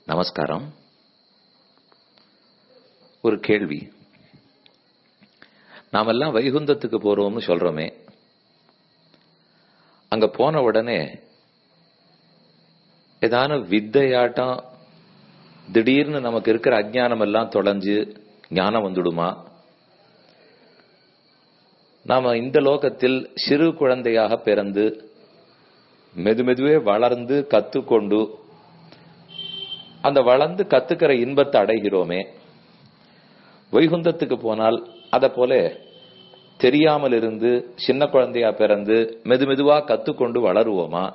நமஸ்காரம் ஒரு கேள்வி நாமெல்லாம் வைகுந்தத்துக்கு போறோம்னு சொல்றோமே அங்க போன உடனே ஏதான வித்தையாட்டம் திடீர்னு நமக்கு இருக்கிற அஜ்ஞானம் எல்லாம் தொலைஞ்சு ஞானம் வந்துடுமா நாம இந்த லோகத்தில் சிறு குழந்தையாக பிறந்து மெதுமெதுவே வளர்ந்து கத்துக்கொண்டு அந்த வளர்ந்து கத்துக்கிற இன்பத்தை அடைகிறோமே வைகுந்தத்துக்கு போனால் அத போல தெரியாமல் இருந்து சின்ன குழந்தையா பிறந்து மெதுமெதுவா கத்துக்கொண்டு வளருவோமா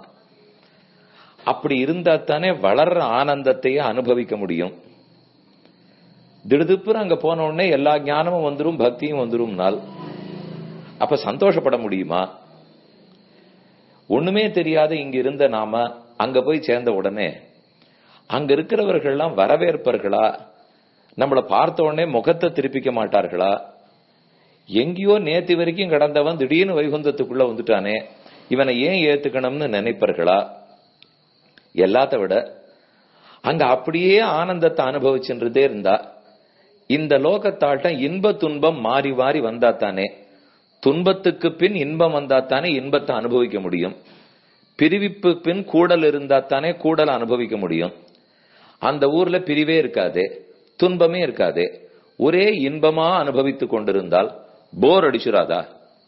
அப்படி இருந்தா தானே வளர்ற ஆனந்தத்தையே அனுபவிக்க முடியும் திடுதுப்புற அங்க போன உடனே எல்லா ஞானமும் வந்துரும் பக்தியும் வந்துரும்னால் அப்ப சந்தோஷப்பட முடியுமா ஒண்ணுமே தெரியாத இங்க இருந்த நாம அங்க போய் சேர்ந்த உடனே அங்க இருக்கிறவர்கள்லாம் வரவேற்பர்களா நம்மள பார்த்த உடனே முகத்தை திருப்பிக்க மாட்டார்களா எங்கேயோ நேத்து வரைக்கும் கடந்தவன் திடீர்னு வைகுந்தத்துக்குள்ள வந்துட்டானே இவனை ஏன் ஏத்துக்கணும்னு நினைப்பார்களா எல்லாத்த விட அங்க அப்படியே ஆனந்தத்தை அனுபவிச்சுன்றதே இருந்தா இந்த லோகத்தாட்டம் இன்ப துன்பம் மாறி மாறி வந்தா தானே துன்பத்துக்கு பின் இன்பம் வந்தா தானே இன்பத்தை அனுபவிக்க முடியும் பிரிவிப்பு பின் கூடல் இருந்தா தானே கூடல் அனுபவிக்க முடியும் அந்த ஊர்ல பிரிவே இருக்காதே துன்பமே இருக்காதே ஒரே இன்பமா அனுபவித்து கொண்டிருந்தால் போர் அடிச்சுராதா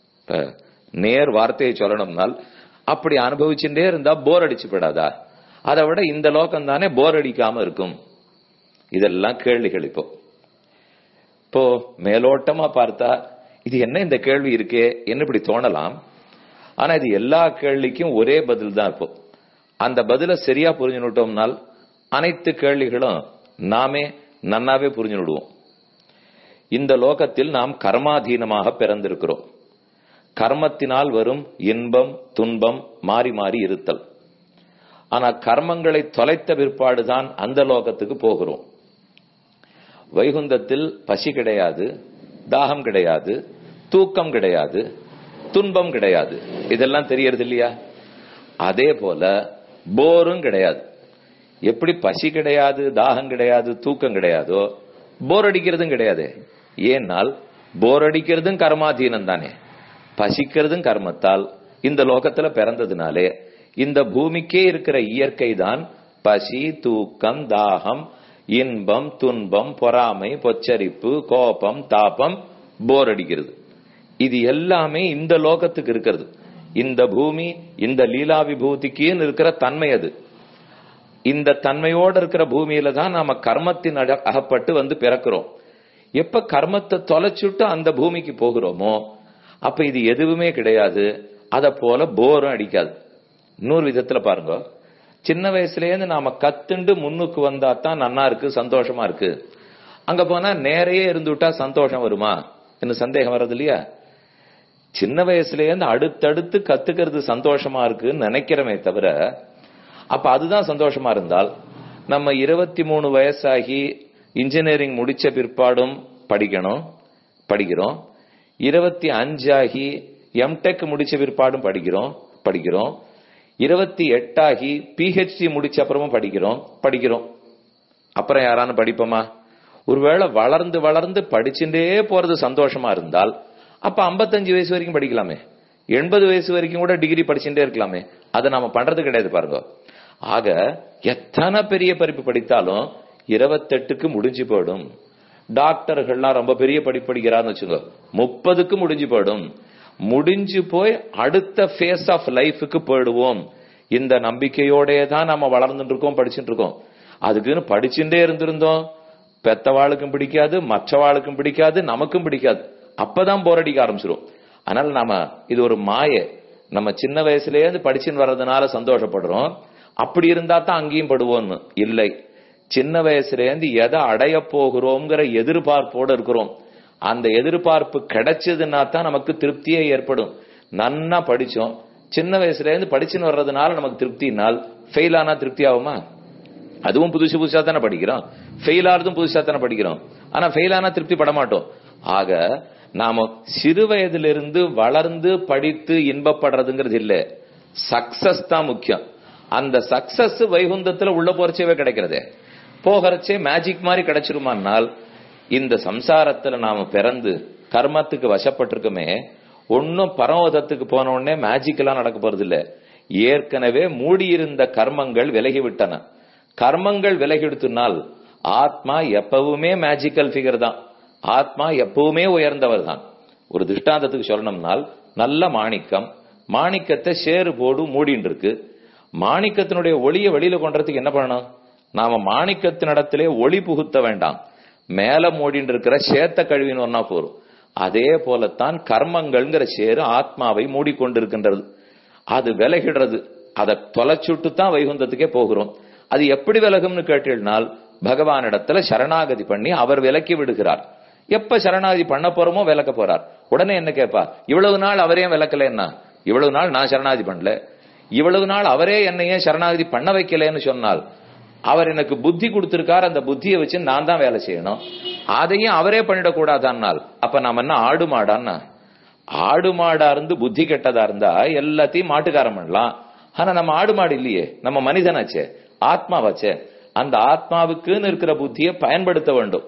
நேர் வார்த்தையை சொல்லணும்னால் அப்படி அனுபவிச்சுட்டே இருந்தா போர் அடிச்சு விடாதா அதை விட இந்த லோகம் தானே போர் அடிக்காம இருக்கும் இதெல்லாம் கேள்விகள் இப்போ இப்போ மேலோட்டமா பார்த்தா இது என்ன இந்த கேள்வி இருக்கே என்ன இப்படி தோணலாம் ஆனா இது எல்லா கேள்விக்கும் ஒரே பதில் தான் இப்போ அந்த பதில சரியா புரிஞ்சுனுட்டோம்னால் அனைத்து கேள்விகளும் நாமே நன்னாவே புரிஞ்சுடுவோம் இந்த லோகத்தில் நாம் கர்மாதீனமாக பிறந்திருக்கிறோம் கர்மத்தினால் வரும் இன்பம் துன்பம் மாறி மாறி இருத்தல் ஆனா கர்மங்களை தொலைத்த பிற்பாடுதான் அந்த லோகத்துக்கு போகிறோம் வைகுந்தத்தில் பசி கிடையாது தாகம் கிடையாது தூக்கம் கிடையாது துன்பம் கிடையாது இதெல்லாம் தெரியறது இல்லையா அதே போல போரும் கிடையாது எப்படி பசி கிடையாது தாகம் கிடையாது தூக்கம் கிடையாதோ போர் அடிக்கிறதும் கிடையாது ஏனால் போர் அடிக்கிறதும் கர்மாதீனம் தானே பசிக்கிறதும் கர்மத்தால் இந்த லோகத்துல பிறந்ததுனாலே இந்த பூமிக்கே இருக்கிற இயற்கை தான் பசி தூக்கம் தாகம் இன்பம் துன்பம் பொறாமை பொச்சரிப்பு கோபம் தாபம் போர் அடிக்கிறது இது எல்லாமே இந்த லோகத்துக்கு இருக்கிறது இந்த பூமி இந்த லீலா விபூதிக்குன்னு இருக்கிற தன்மை அது இந்த தன்மையோடு இருக்கிற பூமியில தான் நாம கர்மத்தின் அகப்பட்டு வந்து பிறக்கிறோம் எப்ப கர்மத்தை தொலைச்சுட்டு அந்த பூமிக்கு போகிறோமோ அப்ப இது எதுவுமே கிடையாது அத போல போரும் அடிக்காது இன்னொரு விதத்துல பாருங்க சின்ன வயசுலேருந்து நாம கத்துண்டு முன்னுக்கு வந்தா தான் நன்னா இருக்கு சந்தோஷமா இருக்கு அங்க போனா நேரையே இருந்துட்டா சந்தோஷம் வருமா என்ன சந்தேகம் வர்றது இல்லையா சின்ன வயசுலேருந்து அடுத்தடுத்து கத்துக்கிறது சந்தோஷமா இருக்குன்னு நினைக்கிறமே தவிர அப்ப அதுதான் சந்தோஷமா இருந்தால் நம்ம இருபத்தி மூணு வயசாகி இன்ஜினியரிங் முடிச்ச பிற்பாடும் படிக்கணும் படிக்கிறோம் இருபத்தி அஞ்சாகி எம்டெக் முடிச்ச பிற்பாடும் படிக்கிறோம் படிக்கிறோம் இருபத்தி எட்டாகி பிஹெச்டி முடிச்ச அப்புறமும் படிக்கிறோம் படிக்கிறோம் அப்புறம் யாரானு படிப்போமா ஒருவேளை வளர்ந்து வளர்ந்து படிச்சுட்டே போறது சந்தோஷமா இருந்தால் அப்ப ஐம்பத்தஞ்சு வயசு வரைக்கும் படிக்கலாமே எண்பது வயசு வரைக்கும் கூட டிகிரி படிச்சுட்டே இருக்கலாமே அதை நாம பண்றது கிடையாது பாருங்க ஆக எத்தனை பெரிய படிப்பு படித்தாலும் இருபத்தெட்டுக்கு முடிஞ்சு போயிடும் டாக்டர்கள்லாம் ரொம்ப பெரிய படிப்பு படிக்கிறான்னு வச்சுக்கோ முப்பதுக்கு முடிஞ்சு போயிடும் முடிஞ்சு போய் அடுத்த ஃபேஸ் ஆஃப் லைஃபுக்கு போயிடுவோம் இந்த நம்பிக்கையோடே தான் நம்ம வளர்ந்துட்டு இருக்கோம் படிச்சுட்டு இருக்கோம் அதுக்குன்னு படிச்சுட்டே இருந்திருந்தோம் பெத்தவாளுக்கும் பிடிக்காது மற்றவாளுக்கும் பிடிக்காது நமக்கும் பிடிக்காது அப்பதான் போரடிக்க ஆரம்பிச்சிரும் அதனால நாம இது ஒரு மாய நம்ம சின்ன வயசுலயே இருந்து படிச்சுன்னு வர்றதுனால சந்தோஷப்படுறோம் அப்படி இருந்தா தான் அங்கேயும் படுவோம்னு இல்லை சின்ன வயசுல இருந்து எதை அடைய போகிறோம்ங்கிற எதிர்பார்ப்போடு இருக்கிறோம் அந்த எதிர்பார்ப்பு கிடைச்சதுன்னா தான் நமக்கு திருப்தியே ஏற்படும் நன்னா படிச்சோம் சின்ன வயசுல இருந்து படிச்சுன்னு வர்றதுனால நமக்கு திருப்தினால் ஃபெயில் ஆனா திருப்தி ஆகுமா அதுவும் புதுசு புதுசா தானே படிக்கிறோம் ஃபெயில் ஆறதும் புதுசா தானே படிக்கிறோம் ஆனா ஃபெயில் ஆனா திருப்தி பட மாட்டோம் ஆக நாம சிறு வயதிலிருந்து வளர்ந்து படித்து இன்பப்படுறதுங்கிறது இல்ல சக்சஸ் தான் முக்கியம் அந்த சக்சஸ் வைகுந்தத்துல உள்ள போறச்சவே கிடைக்கிறதே போகிறச்சே மேஜிக் மாதிரி கிடைச்சிருமானால் இந்த சம்சாரத்துல நாம பிறந்து கர்மத்துக்கு வசப்பட்டிருக்குமே ஒன்னும் பரமோதத்துக்கு போன உடனே மேஜிக் எல்லாம் நடக்க போறது இல்ல ஏற்கனவே மூடியிருந்த கர்மங்கள் விலகிவிட்டன கர்மங்கள் விலகிடுத்துனால் ஆத்மா எப்பவுமே மேஜிக்கல் ஃபிகர் தான் ஆத்மா எப்பவுமே உயர்ந்தவர் தான் ஒரு திருஷ்டாந்தத்துக்கு சொல்லணும்னால் நல்ல மாணிக்கம் மாணிக்கத்தை சேறு போடு மூடின்னு இருக்கு மாணிக்கத்தினுடைய ஒளியை வெளியில கொண்டதுக்கு என்ன பண்ணணும் நாம மாணிக்கத்தினிடத்திலே ஒளி புகுத்த வேண்டாம் மேல மூடின்னு இருக்கிற சேத்த கழுவின்னு ஒன்னா போறோம் அதே போலத்தான் கர்மங்கள்ங்கிற சேரு ஆத்மாவை மூடிக்கொண்டிருக்கின்றது அது விலகிடுறது அதை தொலைச்சுட்டு தான் வைகுந்தத்துக்கே போகிறோம் அது எப்படி விலகும்னு கேட்டீங்கன்னால் பகவானிடத்துல சரணாகதி பண்ணி அவர் விலக்கி விடுகிறார் எப்ப சரணாகதி பண்ண போறோமோ விலக்க போறார் உடனே என்ன கேட்பா இவ்வளவு நாள் அவரே விலக்கல என்ன இவ்வளவு நாள் நான் சரணாகதி பண்ணல இவ்வளவு நாள் அவரே என்னையே சரணாகதி பண்ண வைக்கலன்னு சொன்னால் அவர் எனக்கு புத்தி கொடுத்திருக்கார் அந்த புத்தியை வச்சு நான் தான் வேலை செய்யணும் அதையும் அவரே பண்ணிடக்கூடாதான்னால் அப்ப நாம என்ன ஆடு மாடான்னா ஆடு மாடா இருந்து புத்தி கெட்டதா இருந்தா எல்லாத்தையும் மாட்டுக்காரம் பண்ணலாம் ஆனா நம்ம ஆடு மாடு இல்லையே நம்ம மனிதனாச்சே ஆத்மாவாச்சே அந்த ஆத்மாவுக்குன்னு இருக்கிற புத்தியை பயன்படுத்த வேண்டும்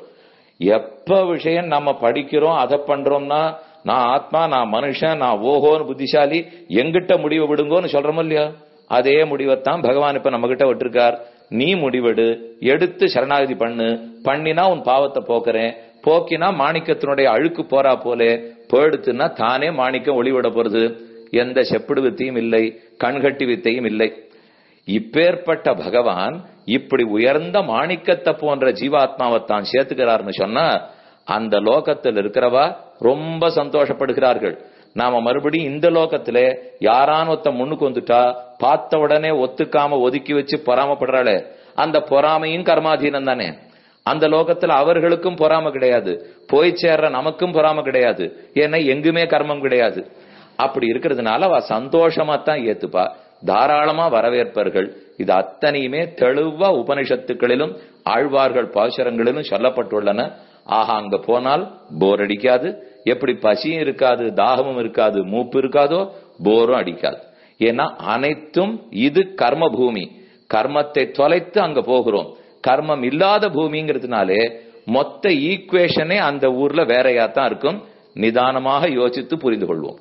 எப்ப விஷயம் நம்ம படிக்கிறோம் அதை பண்றோம்னா நான் ஆத்மா நான் மனுஷன் நான் ஓஹோன்னு புத்திசாலி எங்கிட்ட முடிவு விடுங்கோன்னு சொல்றோம் இல்லையா அதே முடிவைத்தான் பகவான் இப்ப நம்ம கிட்ட விட்டுருக்கார் நீ முடிவெடு எடுத்து சரணாகதி பண்ணு பண்ணினா உன் பாவத்தை போக்குறேன் போக்கினா மாணிக்கத்தினுடைய அழுக்கு போறா போலே போயிடுத்துன்னா தானே மாணிக்கம் ஒளிவிட போறது எந்த செப்பிடு வித்தையும் இல்லை கண்கட்டி வித்தையும் இல்லை இப்பேற்பட்ட பகவான் இப்படி உயர்ந்த மாணிக்கத்தை போன்ற ஜீவாத்மாவை தான் சேர்த்துக்கிறார்னு சொன்னா அந்த லோகத்தில் இருக்கிறவா ரொம்ப சந்தோஷப்படுகிறார்கள் நாம மறுபடியும் இந்த லோகத்திலே யாரான ஒருத்த முன்னுக்கு வந்துட்டா பார்த்த உடனே ஒத்துக்காம ஒதுக்கி வச்சு பொறாமப்படுறாளே அந்த பொறாமையும் கர்மாதீனம் தானே அந்த லோகத்துல அவர்களுக்கும் பொறாம கிடையாது போய் சேர்ற நமக்கும் பொறாம கிடையாது ஏன்னா எங்குமே கர்மம் கிடையாது அப்படி இருக்கிறதுனால அவ சந்தோஷமா தான் ஏத்துப்பா தாராளமா வரவேற்பார்கள் இது அத்தனையுமே தெளிவா உபனிஷத்துக்களிலும் ஆழ்வார்கள் பாசுரங்களிலும் சொல்லப்பட்டுள்ளன ஆஹா அங்க போனால் போர் அடிக்காது எப்படி பசியும் இருக்காது தாகமும் இருக்காது மூப்பு இருக்காதோ போரும் அடிக்காது ஏன்னா அனைத்தும் இது கர்ம பூமி கர்மத்தை தொலைத்து அங்க போகிறோம் கர்மம் இல்லாத பூமிங்கிறதுனாலே மொத்த ஈக்குவேஷனே அந்த ஊர்ல வேறையா தான் இருக்கும் நிதானமாக யோசித்து புரிந்து கொள்வோம்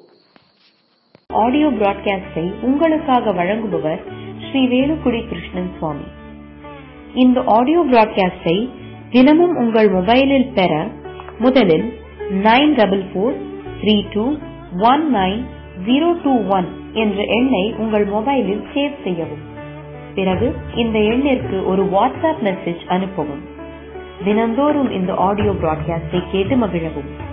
ஆடியோ பிராட்காஸ்டை உங்களுக்காக வழங்குபவர் ஸ்ரீ வேலுக்குடி கிருஷ்ணன் சுவாமி இந்த ஆடியோ பிராட்காஸ்டை தினமும் உங்கள் மொபைலில் பெற முதலில் nine double four three two one nine zero two one என்ற எண்ணை உங்கள் மொபைலில் சேவ் செய்யவும் பிறகு இந்த எண்ணிற்கு ஒரு வாட்ஸ்அப் மெசேஜ் அனுப்பவும் தினந்தோறும் இந்த ஆடியோ பிராட்காஸ்டை கேட்டு மகிழவும்